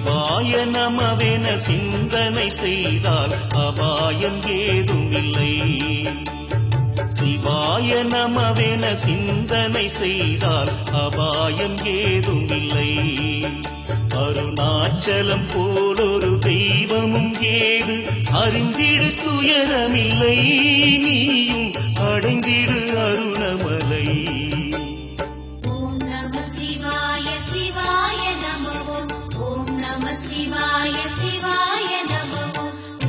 சிவாய நமவென சிந்தனை செய்தால் அபாயம் ஏதுமில்லை சிவாய நமவென சிந்தனை செய்தால் அபாயம் ஏதுமில்லை அருணாச்சலம் போலொரு தெய்வமும் ஏது அறிந்திடு துயரமில்லை நீயும் அடைந்திடு அருணமலை ஓம் நம சிவாய சிவாய நம ஓம் ஓம் நம சிவாய சிவாய நம ஓம்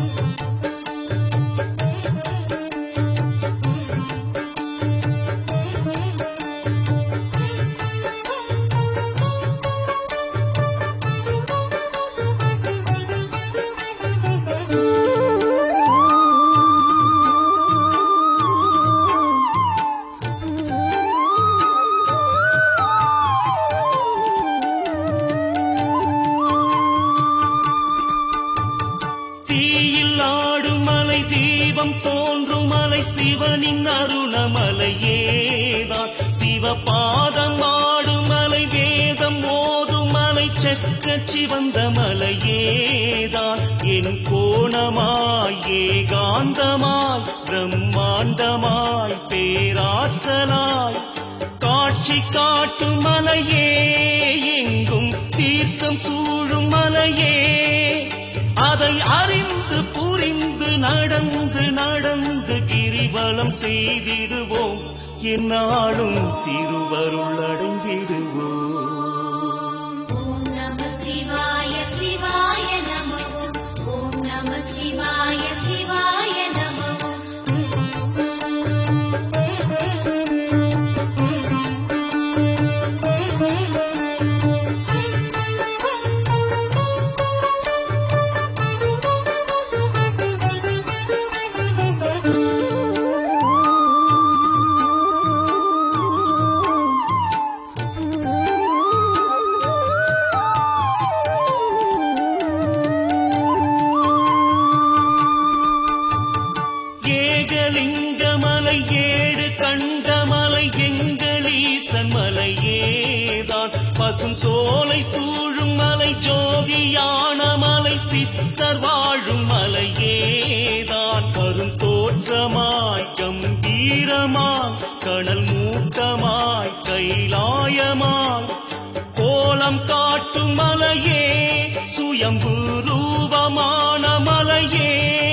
தீயில் ஆடும் மலை தீபம் தோன்றும் மலை சிவனின் அருணமலையேதான் சிவபாதம் ஆடும் மலை வேதம் ஓதும் மலை செக்க சிவந்த மலையேதான் என் கோணமாய் ஏகாந்தமாய் பிரம்மாண்டமாய் பேராற்றலாய் காட்சி காட்டும் மலையே எங்கும் தீர்த்தம் சூழும் மலையே அதை அறிந்து புரிந்து நடந்து நடந்து கிரிவலம் செய்திடுவோம் என்னாலும் திருவருள் அடைந்திடுவோம் ஓம் நம சிவாய சிவாய நம ஓம் ஓம் நம சிவாய சிவாய நம ஓம் ஏகலிங்கமலை ஏழு கண்டமலை எங்களீசன் மலையேதான் பசும் சோலை சூழும் மலை ஜோதியான மலை சித்தர் வாழும் மலையேதான் கரும் தோற்றமாய் கம்பீரமாய் கணல் மூட்டமாய் கைலாயமாய் கோலம் காட்டும் மலையே சுயம்பு ரூபமான மலையே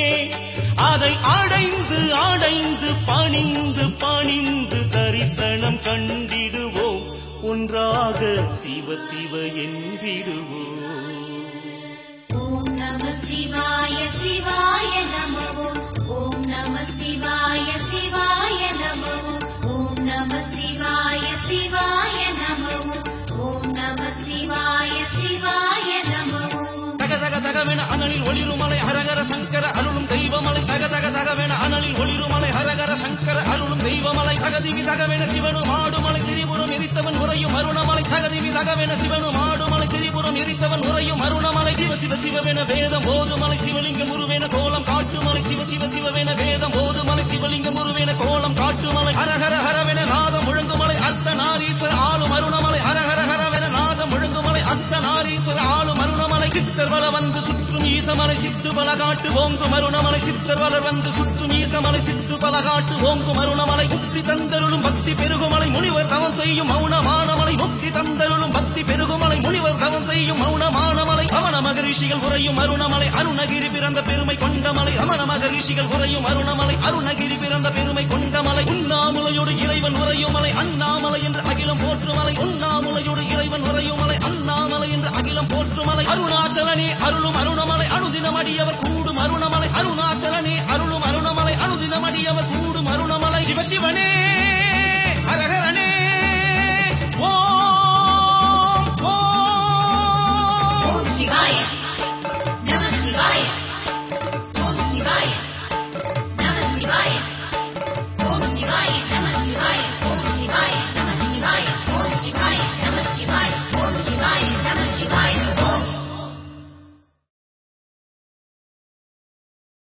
அதை அடைந்து அடைந்து பணிந்து பணிந்து தரிசனம் கண்டிடுவோம் ஒன்றாக சிவ சிவ என்றிடுவோம் ஓம் நம சிவாய சிவாய நம ஓம் ஓம் நம சிவாய சிவாய நம ஓம் ஓம் நம சிவாய சிவாய நம ஓம் ஓம் நம சிவாய சிவாய நம ஓம் தக தக தகவென அனலில் ஒளிருமலை ஹரஹர சங்கர அருளும் தெய்வமலை தக தக தகவென அனலில் ஒளிருமலை ஹரஹர சங்கர அருளும் தெய்வமலை தகதிவி தகவென சிவனும் ஆடுமலை திரிபுரம் எரித்தவன் உரையும் அருணமலை தகதிவி தகவென சிவனும் ஆடுமலை திரிபுரம் எரித்தவன் உரையும் அருணமலை சிவ சிவ சிவவென வேதம் ஓதுமலை சிவலிங்கம் உருவேன கோலம் காட்டுமலை சிவ சிவ சிவவென வேதம் ஓதுமலை சிவலிங்கம் உருவேன கோலம் காட்டுமலை ஹரஹர ஹரவென நாதம் முழங்குமலை அர்த்த நாரீஸ்வர ஆளும் அருணமலை ஹரஹர ஹரவென நாதம் முழங்குமலை அர்த்த நாரீஸ்வர ஆளும் அருணமலை சித்தர் வள வந்து சுற்றும் ஈசமலை சித்து பல காட்டு ஓங்கும் அருணமலை சித்தர் வளர் வந்து சுற்றும் ஈசமலை சித்து பல காட்டு ஓங்கும் அருணமலை முக்தி தந்தருளும் பக்தி பெருகுமலை முனிவர் தவம் செய்யும் மௌனமானமலை முக்தி தந்தருளும் பக்தி பெருகுமலை முனிவர் தவம் செய்யும் மௌனமானமலை ரமண மகரிஷிகள் உரையும் அருணமலை அருணகிரி பிறந்த பெருமை கொண்டமலை ரமண மகரிஷிகள் உரையும் அருணமலை அருணகிரி பிறந்த பெருமை கொண்டமலை உண்ணாமுலையோடு இறைவன் உரையும் மலை அண்ணாமலை என்று அகிலம் போற்றுமலை உண்ணாமுலையோடு இறைவன் உரையும் மலை அண்ணாமலை என்று அகிலம் போற்றுமலை அருணாச்சலனே அருளும் அருணமலை அனுதினம் அடியவர் கூடும் அருணமலை அருணாச்சலனே அருளும் அருணமலை அனுதினம் அடியவர் கூடும் அருணமலை சிவசிவனே